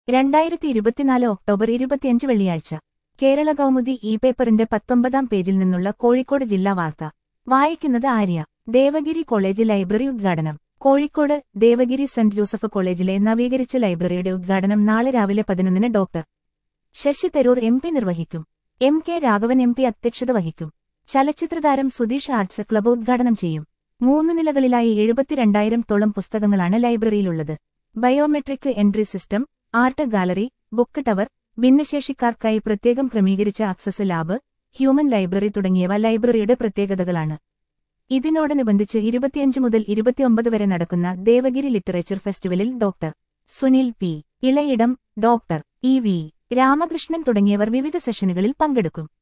രണ്ടായിരത്തി ഇരുപത്തിനാല് ഒക്ടോബർ ഇരുപത്തിയഞ്ച് വെള്ളിയാഴ്ച കേരള കൗമുദി ഇ പേപ്പറിന്റെ പത്തൊമ്പതാം പേജിൽ നിന്നുള്ള കോഴിക്കോട് ജില്ലാ വാർത്ത വായിക്കുന്നത് ആര്യ ദേവഗിരി കോളേജ് ലൈബ്രറി ഉദ്ഘാടനം കോഴിക്കോട് ദേവഗിരി സെന്റ് ജോസഫ് കോളേജിലെ നവീകരിച്ച ലൈബ്രറിയുടെ ഉദ്ഘാടനം നാളെ രാവിലെ പതിനൊന്നിന് doctor Shashi Tharoor M P നിർവഹിക്കും M K Raghavan M P അധ്യക്ഷത വഹിക്കും ചലച്ചിത്രതാരം സുധീഷ് ആർട്സ് ക്ലബ് ഉദ്ഘാടനം ചെയ്യും മൂന്ന് നിലകളിലായി എഴുപത്തിരണ്ടായിരം തോളം പുസ്തകങ്ങളാണ് ലൈബ്രറിയിലുള്ളത് biometric entry system art gallery book tower ഭിന്നശേഷിക്കാർക്കായി പ്രത്യേകം ക്രമീകരിച്ച അക്സസ് ലാബ് ഹ്യൂമൻ ലൈബ്രറി തുടങ്ങിയവ ലൈബ്രറിയുടെ പ്രത്യേകതകളാണ് ഇതിനോടനുബന്ധിച്ച് ഇരുപത്തിയഞ്ച് മുതൽ ഇരുപത്തിയൊമ്പത് വരെ നടക്കുന്ന ദേവഗിരി ലിറ്ററേച്ചർ ഫെസ്റ്റിവലിൽ doctor Sunil P Elayidam doctor E V Ramakrishnan തുടങ്ങിയവർ വിവിധ സെഷനുകളിൽ പങ്കെടുക്കും